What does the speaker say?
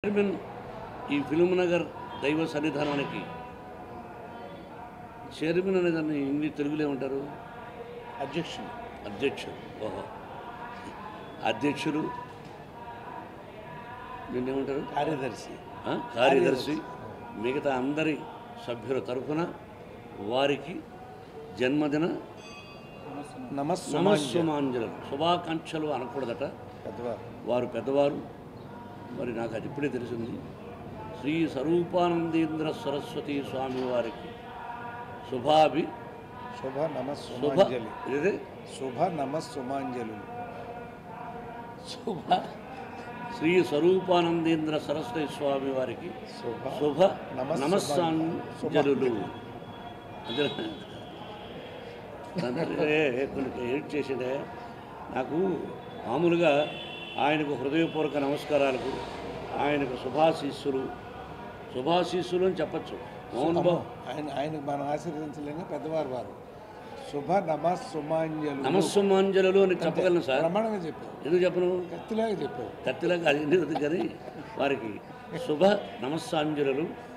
Chairman ఈ film Nagar దైవ సన్నిధానానికి చైర్మన్ అనే దాన్ని ఇంగ్లీష్ తెలుగులో ఏమంటారు అధ్యక్షుడు అధ్యక్షుడు ఓహో అధ్యక్షుడు నిన్నేమంటారు కార్యదర్శి ఆ? కార్యదర్శి మిగతా అందరి సభ్యుల తరఫున వారికి జన్మదిన నమస్సు నమస్సుమాంజలు శుభాకాంక్షలు అనకూడదట పెద్దవారు వారు పెద్దవారు మరి నాకు అది ఇప్పుడే తెలిసింది శ్రీ స్వరూపానందేంద్ర సరస్వతి స్వామి వారికి శుభాభి శుభ శుభ నమస్సుమాంజలి ఇదే శుభ నమస్సుమాంజలు శుభ శ్రీ స్వరూపానందేంద్ర సరస్వతి స్వామి వారికి శుభ శుభ నమస్సు- నమస్సాంజలు అదే కొన్ని ఏడ్ చేసిండే నాకు మామూలుగా ఆయనకు హృదయపూర్వక నమస్కారాలకు ఆయనకు శుభాశీస్సులు శుభాశీస్సులు అని చెప్పచ్చు మోహన్ బాబు ఆయన ఆయనకు మనం ఆశీర్వదించలేని పెద్దవారు వారు శుభ నమస్సుమాంజలు నమస్సుమాంజలు అని చెప్పగలను సార్ ప్రమాణంగా చెప్పారు ఎందుకు చెప్పను కత్తిలాగా చెప్పారు కత్తిలాగా అది ఎందుకు కానీ వారికి శుభ నమస్సాంజలు